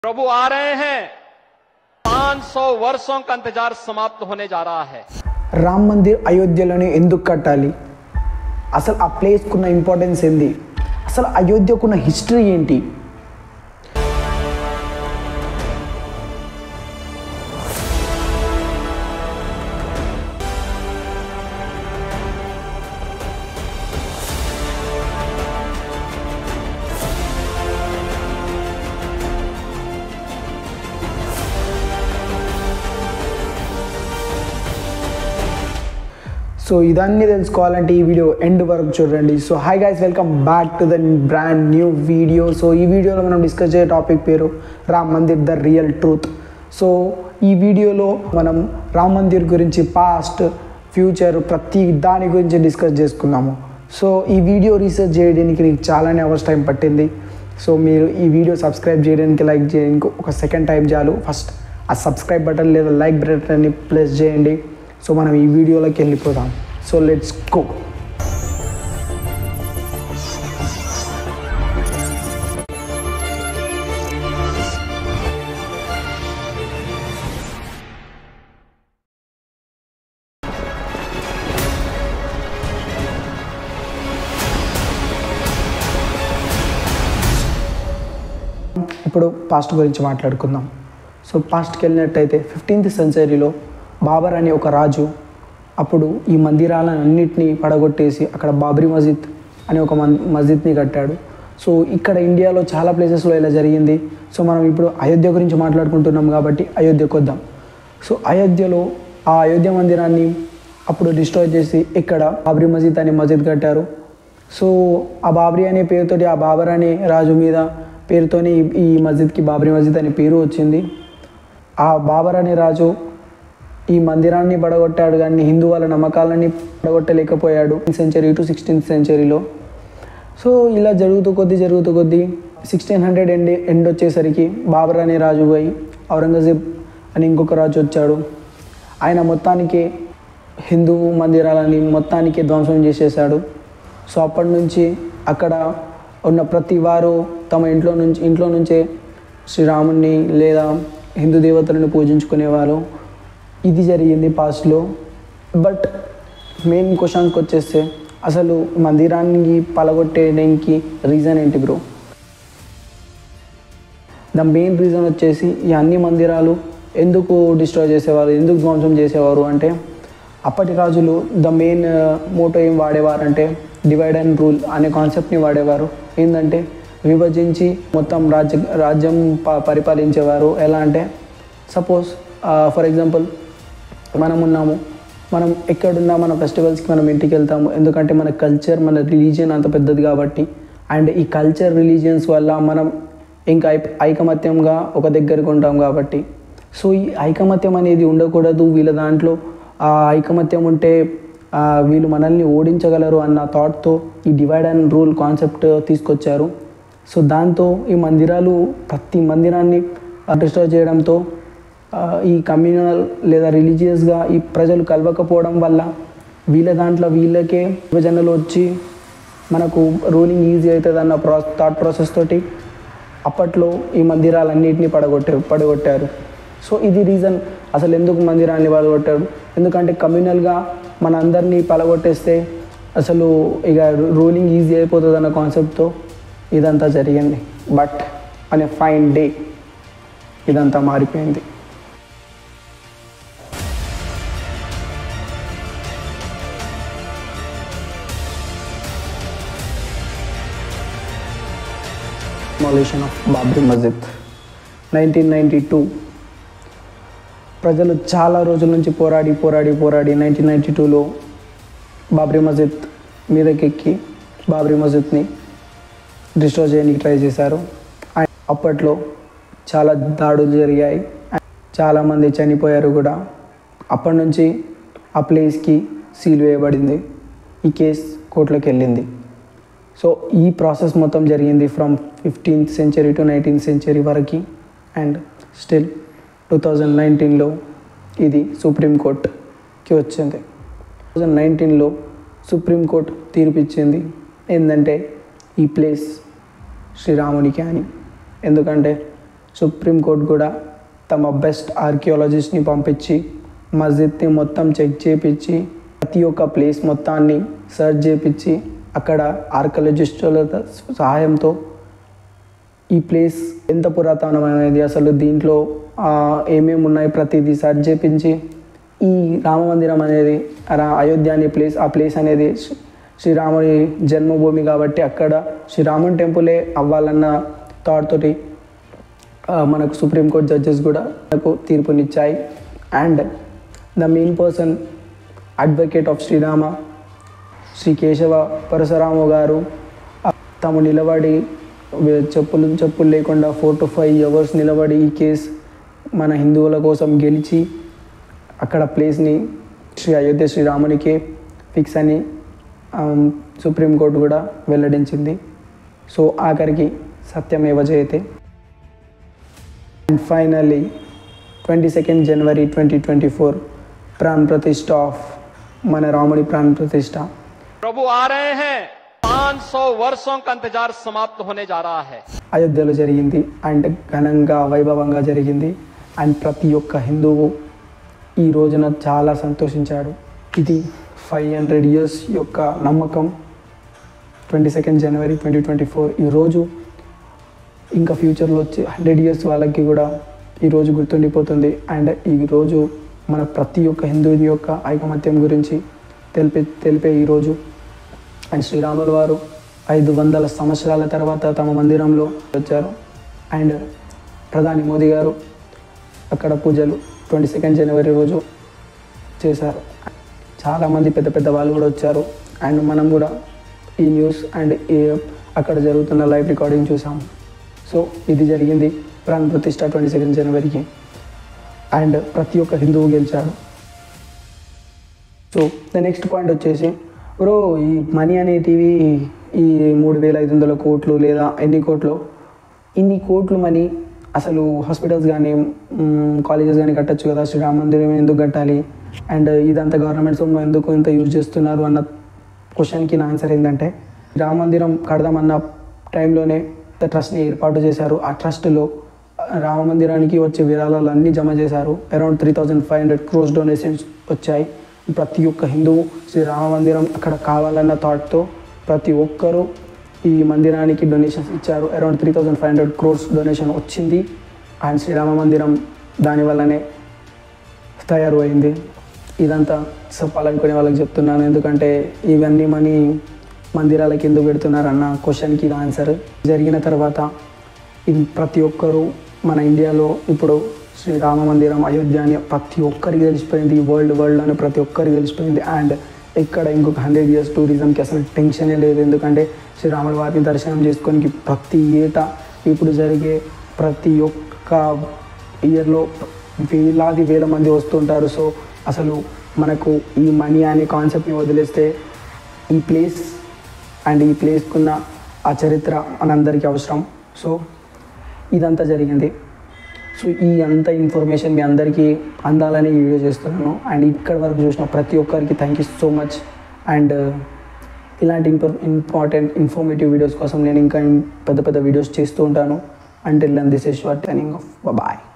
प्रभु आ रहे हैं 500 वर्षों का इंतजार समाप्त होने जा रहा है రామ్ మందిర్ అయోధ్యలోనే ఎందుకు కట్టాలి అసలు ఆ ప్లేస్కున్న ఇంపార్టెన్స్ ఏంది అసలు అయోధ్యకున్న హిస్టరీ ఏంటి సో ఇదన్నీ తెలుసుకోవాలంటే ఈ వీడియో ఎండ్ వరకు చూడండి so hi guys welcome back to the brand new video so ఈ వీడియోలో మనం డిస్కస్ చేసే టాపిక్ పేరు Ram Mandir the real truth so ఈ వీడియోలో మనం రామ్ మందిర్ గురించి పాస్ట్ ఫ్యూచర్ ప్రతి దాని గురించి డిస్కస్ చేసుకున్నాము సో ఈ వీడియో రీసెర్చ్ చేయడానికి నీకు చాలానే అవర్స్ టైం పట్టింది సో మీరు ఈ వీడియో సబ్స్క్రైబ్ చేయడానికి లైక్ చేయడానికి ఒక సెకండ్ టైం చాలు ఫస్ట్ ఆ సబ్స్క్రైబ్ బటన్ లేదా లైక్ బటన్ని ప్రెస్ చేయండి సో మనం ఈ వీడియోలోకి వెళ్ళిపోదాం సో లెట్స్ గో ఇప్పుడు పాస్ట్ గురించి మాట్లాడుకుందాం సో పాస్ట్కి వెళ్ళినట్టయితే ఫిఫ్టీన్త్ సెంచరీలో బాబర్ అనే ఒక రాజు అప్పుడు ఈ మందిరాలన్నింటినీ పడగొట్టేసి అక్కడ బాబ్రీ మస్జిద్ అనే ఒక మన్ మస్జిద్ని కట్టాడు సో ఇక్కడ ఇండియాలో చాలా ప్లేసెస్లో ఇలా జరిగింది సో మనం ఇప్పుడు అయోధ్య గురించి మాట్లాడుకుంటున్నాం కాబట్టి అయోధ్యకు వద్దాం సో అయోధ్యలో ఆ అయోధ్య మందిరాన్ని అప్పుడు డిస్ట్రాయ్ చేసి ఇక్కడ బాబ్రీ మస్జిద్ అనే మస్జిద్ కట్టారు సో ఆ బాబ్రీ అనే పేరుతోటి ఆ బాబర్ అనే రాజు మీద పేరుతోనే ఈ- ఈ మస్జిద్కి బాబ్రీ మస్జిద్ అనే పేరు వచ్చింది ఆ బాబర్ అనే రాజు ఈ మందిరాన్ని పడగొట్టాడు కానీ హిందూ వాళ్ళ నమ్మకాలని పడగొట్టలేకపోయాడు సెంచరీ టు సిక్స్టీన్త్ సెంచరీలో సో ఇలా జరుగుతూ కొద్దీ జరుగుతూ కొద్దీ సిక్స్టీన్ హండ్రెడ్ ఎండ్ ఎండ్ వచ్చేసరికి బాబర్ అనే రాజు పోయి ఔరంగజేబ్ అని ఇంకొక రాజు వచ్చాడు ఆయన మొత్తానికి హిందూ మందిరాలని మొత్తానికి ధ్వంసం చేసేసాడు సో అప్పటి నుంచి అక్కడ ఉన్న ప్రతి వారు తమ ఇంట్లో నుంచి ఇంట్లో నుంచే శ్రీరాముని లేదా హిందూ దేవతలను పూజించుకునేవారు ఇది జరిగింది పాస్ట్లో బట్ మెయిన్ క్వశ్చన్కి వచ్చేస్తే అసలు మందిరాన్ని పలగొట్టేయడానికి రీజన్ ఏంటి బ్రో ద మెయిన్ రీజన్ వచ్చేసి ఈ అన్ని మందిరాలు ఎందుకు డిస్ట్రాయ్ చేసేవారు ఎందుకు ధ్వంసం చేసేవారు అంటే అప్పటి రాజులు ద మెయిన్ మోటో ఏం వాడేవారు అంటే డివైడ్ అండ్ రూల్ అనే కాన్సెప్ట్ని వాడేవారు ఏంటంటే విభజించి మొత్తం రాజ్య రాజ్యం ప- పరిపాలించేవారు ఎలా అంటే సపోజ్ ఫర్ ఎగ్జాంపుల్ మనం ఉన్నాము మనం ఎక్కడున్నా మన ఫెస్టివల్స్కి మనం ఇంటికి వెళ్తాము ఎందుకంటే మన కల్చర్ మన రిలీజియన్ అంత పెద్దది కాబట్టి అండ్ ఈ కల్చర్ రిలీజియన్స్ వల్ల మనం ఇంకా ఐ- ఐకమత్యంగా ఒక దగ్గరికి ఉంటాం కాబట్టి సో ఈ ఐకమత్యం అనేది ఉండకూడదు వీళ్ళ దాంట్లో ఆ ఐకమత్యం ఉంటే ఆ, వీళ్ళు మనల్ని ఓడించగలరు అన్న థాట్తో ఈ డివైడ్ అండ్ రూల్ కాన్సెప్ట్ తీసుకొచ్చారు సో దాంతో ఈ మందిరాలు ప్రతి మందిరాన్ని డిస్ట్రాయ్ చేయడంతో ఆ, ఈ కమ్యూనల్ లేదా రిలీజియస్గా ఈ ప్రజలు కలవకపోవడం వల్ల వీళ్ళ దాంట్లో వీళ్ళకే విభజనలు వచ్చి మనకు రూలింగ్ ఈజీ అవుతుంది అన్న ప్రా థాట్ ప్రాసెస్ తోటి అప్పట్లో ఈ మందిరాలన్నింటినీ పడగొట్టారు పడగొట్టారు సో ఇది రీజన్ అసలు ఎందుకు మందిరాన్ని పడగొట్టారు ఎందుకంటే కమ్యూనల్గా మన అందరినీ పడగొట్టేస్తే అసలు ఇక రూలింగ్ ఈజీ అయిపోతుంది అన్న కాన్సెప్ట్తో ఇదంతా జరిగింది బట్ అనే ఫైన్ డే ఇదంతా మారిపోయింది demolition of Babri Masjid nineteen ninety two ప్రజలు చాలా రోజుల నుంచి పోరాడి పోరాడి పోరాడి నైన్టీన్ నైంటీ టూలో బాబ్రీ మస్జిద్ మీదకెక్కి బాబ్రీ మస్జిద్ని డిస్ట్రాయ్ చేయడానికి ట్రై చేశారు అండ్ అప్పట్లో చాలా దాడులు జరిగాయి చాలామంది చనిపోయారు కూడా అప్పటి నుంచి ఆ ప్లేస్కి సీల్ వేయబడింది ఈ కేస్ కోర్టులోకి వెళ్ళింది సో ఈ ప్రాసెస్ మొత్తం జరిగింది from fifteenth century to nineteenth century వరకు అండ్ స్టిల్ టూ థౌజండ్ నైన్టీన్లో ఇది సుప్రీంకోర్టుకి వచ్చింది టూ థౌజండ్ నైన్టీన్లో సుప్రీంకోర్టు తీర్పు ఇచ్చింది ఏంటంటే ఈ ప్లేస్ శ్రీరామునికి అని ఎందుకంటే సుప్రీంకోర్టు కూడా తమ బెస్ట్ ఆర్కియాలజిస్ట్ని పంపించి మస్జిద్ని మొత్తం చెక్ చేపించి ప్రతి ఒక్క ప్లేస్ మొత్తాన్ని సర్చ్ చేపించి అక్కడ ఆర్కియాలజిస్టుల సహాయంతో ఈ ప్లేస్ ఎంత పురాతనమైనది అసలు దీంట్లో ఆ, ఏమేమి ఉన్నాయి ప్రతిదీ సర్చ్ చేపించి ఈ రామ మందిరం అనేది రా అయోధ్య అనే ప్లేస్ ఆ ప్లేస్ అనేది శ్రీ- శ్రీరాముడి జన్మభూమి కాబట్టి అక్కడ శ్రీరాముని టెంపులే అవ్వాలన్న థాట్ తోటి ఆ, మనకు సుప్రీంకోర్టు జడ్జెస్ కూడా మనకు తీర్పునిచ్చాయి and the main person advocate of Shrirama Shri Keshava Parashuram గారు ఆ, తాము నిలబడి వే- చెప్పులు చెప్పులు లేకుండా ఫోర్ టు ఫైవ్ అవర్స్ నిలబడి ఈ కేస్ మన హిందువుల కోసం గెలిచి అక్కడ ప్లేస్ని శ్రీ అయోధ్య శ్రీరామునికే ఫిక్స్ అని ఆమ్, సుప్రీంకోర్టు కూడా వెల్లడించింది సో ఆఖరికి సత్యమేవ జయతే and finally twenty second January twenty twenty four Prana Pratishtha of మన రాముడి ప్రాణ ప్రతిష్ఠ प्रभु आ रहे हैं 500 वर्षों का इंतजार समाप्त होने जा रहा है అయోధ్యలో జరిగింది అండ్ ఘనంగా వైభవంగా జరిగింది అండ్ ప్రతి ఒక్క హిందువు ఈ రోజున చాలా సంతోషించాడు ఇది ఫైవ్ హండ్రెడ్ ఇయర్స్ యొక్క నమ్మకం twenty second January twenty twenty four ఈరోజు ఇంకా ఫ్యూచర్లో వచ్చే హండ్రెడ్ ఇయర్స్ వాళ్ళకి కూడా ఈరోజు గుర్తుండిపోతుంది అండ్ ఈరోజు మన ప్రతి ఒక్క హిందువుని యొక్క ఐకమత్యం గురించి తెలిపే తెలిపే ఈరోజు అండ్ శ్రీరాములు వారు ఐదు వందల సంవత్సరాల తర్వాత తమ మందిరంలో వచ్చారు అండ్ ప్రధాని మోదీ గారు అక్కడ పూజలు ట్వంటీ సెకండ్ జనవరి రోజు చేశారు చాలామంది పెద్ద పెద్ద వాళ్ళు కూడా వచ్చారు అండ్ మనం కూడా ఈ న్యూస్ అండ్ ఈ అక్కడ జరుగుతున్న లైవ్ రికార్డింగ్ చూసాం సో ఇది జరిగింది ప్రాణ ప్రతిష్ట ట్వంటీ సెకండ్ జనవరికి అండ్ ప్రతి ఒక్క హిందువు గెలిచాడు సో ద నెక్స్ట్ పాయింట్ వచ్చేసి బ్రో ఈ మనీ అనేటివి ఈ మూడు వేల ఐదు వందల కోట్లు లేదా ఎన్ని కోట్లు ఇన్ని కోట్లు మనీ అసలు హాస్పిటల్స్ కానీ కాలేజెస్ కానీ కట్టచ్చు కదా శ్రీరామ మందిరం ఎందుకు కట్టాలి అండ్ ఇదంతా గవర్నమెంట్ సొమ్ము ఎందుకు ఇంత యూజ్ చేస్తున్నారు అన్న క్వశ్చన్కి నా ఆన్సర్ ఏంటంటే రామ మందిరం కడదామన్న టైంలోనే ట్రస్ట్ని ఏర్పాటు చేశారు ఆ ట్రస్ట్లో రామ మందిరానికి వచ్చే విరాళాలు అన్నీ జమ చేశారు around three thousand five hundred crores donations వచ్చాయి ప్రతి ఒక్క హిందువు శ్రీ రామ మందిరం అక్కడ కావాలన్న థాట్తో ప్రతి ఒక్కరూ ఈ మందిరానికి డొనేషన్స్ ఇచ్చారు around three thousand five hundred crores donation వచ్చింది అండ్ శ్రీరామ మందిరం దానివల్లనే తయారు అయింది ఇదంతా చెప్పాలనుకునే వాళ్ళకి చెప్తున్నాను ఎందుకంటే ఇవన్నీ మనీ మందిరాలకి ఎందుకు పెడుతున్నారన్న క్వశ్చన్కి ఇది ఆన్సర్ జరిగిన తర్వాత ఇది ప్రతి ఒక్కరూ మన ఇండియాలో ఇప్పుడు శ్రీరామ మందిరం అయోధ్య అని ప్రతి ఒక్కరికి తెలిసిపోయింది ఈ వరల్డ్ వరల్డ్లోనే ప్రతి ఒక్కరికి తెలిసిపోయింది అండ్ ఇక్కడ ఇంకొక హండ్రెడ్ ఇయర్స్ టూరిజంకి అసలు టెన్షనే లేదు ఎందుకంటే శ్రీరాముల వారిని దర్శనం చేసుకోనికి ప్రతి ఏటా ఇప్పుడు జరిగే ప్రతి ఒక్క ఇయర్లో వేలాది వేల మంది వస్తుంటారు సో అసలు మనకు ఈ మనీ అనే కాన్సెప్ట్ని వదిలేస్తే ఈ ప్లేస్ అండ్ ఈ ప్లేస్కున్న ఆ చరిత్ర మనందరికీ అవసరం సో ఇదంతా జరిగింది సో ఈ అంత ఇన్ఫర్మేషన్ మీ అందరికీ అందాలని ఈ వీడియో చేస్తున్నాను అండ్ ఇక్కడ వరకు చూసిన ప్రతి ఒక్కరికి thank you so much and ఇలాంటి ఇంపర్ ఇంపార్టెంట్ ఇన్ఫర్మేటివ్ వీడియోస్ కోసం నేను ఇంకా పెద్ద పెద్ద వీడియోస్ చేస్తూ ఉంటాను until then this is your turning off bye